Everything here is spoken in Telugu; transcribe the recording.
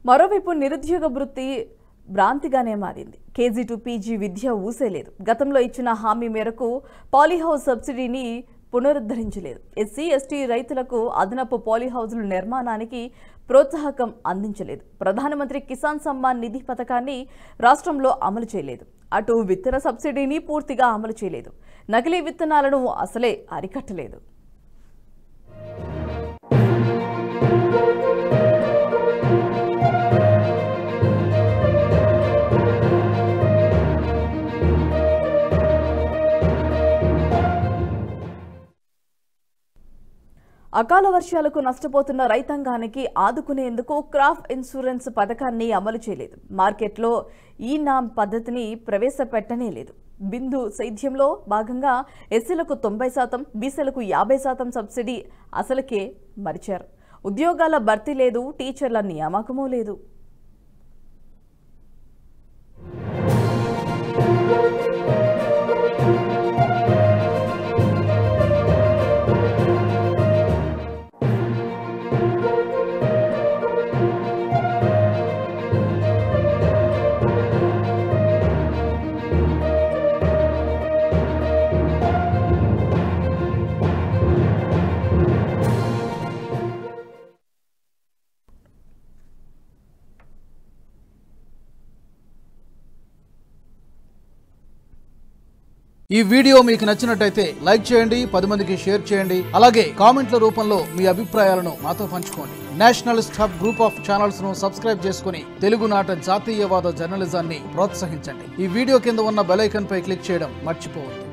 మరోవైపు నిరుద్యోగ వృత్తి భ్రాంతిగానే మారింది కేజీ టు పీజీ విద్య ఊసేలేదు గతంలో ఇచ్చిన హామీ మేరకు పాలీహౌస్ సబ్సిడీని పునరుద్ధరించలేదు ఎస్సీ ఎస్టీ రైతులకు అదనపు పాలీహౌజుల నిర్మాణానికి ప్రోత్సాహకం అందించలేదు ప్రధానమంత్రి కిసాన్ సమ్మాన్ నిధి పథకాన్ని రాష్ట్రంలో అమలు చేయలేదు అటు విత్తన సబ్సిడీని పూర్తిగా అమలు చేయలేదు నకిలీ విత్తనాలను అసలే అరికట్టలేదు అకాల వర్షాలకు నష్టపోతున్న రైతాంగానికి ఆదుకునేందుకు క్రాప్ ఇన్సూరెన్స్ పథకాన్ని అమలు చేయలేదు మార్కెట్లో ఈ నామ్ పద్ధతిని ప్రవేశపెట్టనే లేదు బిందు సేద్యంలో భాగంగా ఎస్సీలకు తొంభై శాతం బీసీలకు యాభై శాతం సబ్సిడీ అసలుకే మరిచారు ఉద్యోగాల భర్తీ లేదు టీచర్ల నియామకమూ లేదు ఈ వీడియో మీకు నచ్చినట్టయితే లైక్ చేయండి పది మందికి షేర్ చేయండి అలాగే కామెంట్ల రూపంలో మీ అభిప్రాయాలను మాతో పంచుకోండి nationalist hub group of channels ను సబ్స్క్రైబ్ చేసుకుని తెలుగునాట జాతీయవాద జర్నలిజాన్ని ప్రోత్సహించండి ఈ వీడియో కింద ఉన్న బెల్ ఐకాన్ పై క్లిక్ చేయడం మర్చిపోవద్దు